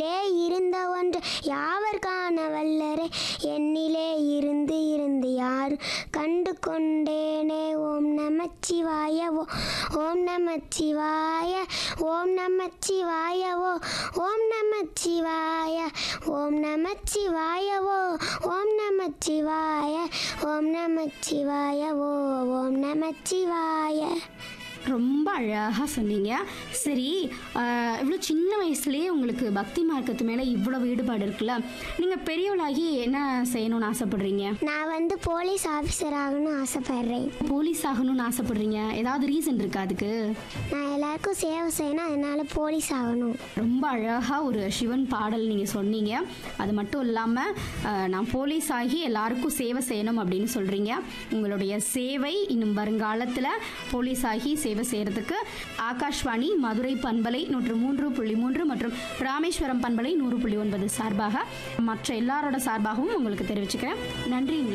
ஏ இருந்த ஒன்று யாவர் காண வல்லரே என்னிலே இருந்து இருந்து யார் கண்டு கொண்டேனே ஓம் நமச்சிவாய ஓ ஓம் நமச்சிவாய ஓம் நமச்சிவாய ஓ ஓம் நமச்சிவாய ஓம் நமச்சிவாய ஓ ஓம் நமச்சிவாய ஓம் நமச்சிவாய ஓ ஓம் நமச்சிவாய ரொம்ப அழகாக சொன்னீங்க சரி ஆஹ், இவ்வளோ சின்ன வயசுலேயே உங்களுக்கு பக்தி மார்க்கத்து மேலே இவ்வளோ ஈடுபாடு இருக்குல்ல நீங்கள் பெரியவளாகி என்ன செய்யணும்னு ஆசைப்படுறீங்க நான் வந்து போலீஸ் ஆஃபீஸர் ஆகணும்னு ஆசைப்படுறேன் போலீஸ் ஆகணும்னு ஆசைப்படுறீங்க ஏதாவது ரீசன் இருக்கா அதுக்கு நான் எல்லாருக்கும் சேவை செய்யணும் அதனால போலீஸ் ஆகணும் ரொம்ப அழகாக ஒரு சிவன் பாடல் நீங்கள் சொன்னீங்க அது மட்டும் இல்லாமல் நான் போலீஸ் ஆகி எல்லாருக்கும் சேவை செய்யணும் அப்படின்னு சொல்கிறீங்க உங்களுடைய சேவை இன்னும் வருங்காலத்தில் போலீஸ் ஆகி சேவை செய்கிறதுக்கு ஆகாஷ்வாணி மதுரை பண்பலை நூற்று மூன்று புள்ளி மூன்று மற்றும் ராமேஸ்வரம் பண்பலை நூறு புள்ளி ஒன்பது சார்பாக மற்ற எல்லாரோட சார்பாகவும் உங்களுக்கு தெரிவிச்சுக்கிறேன் நன்றி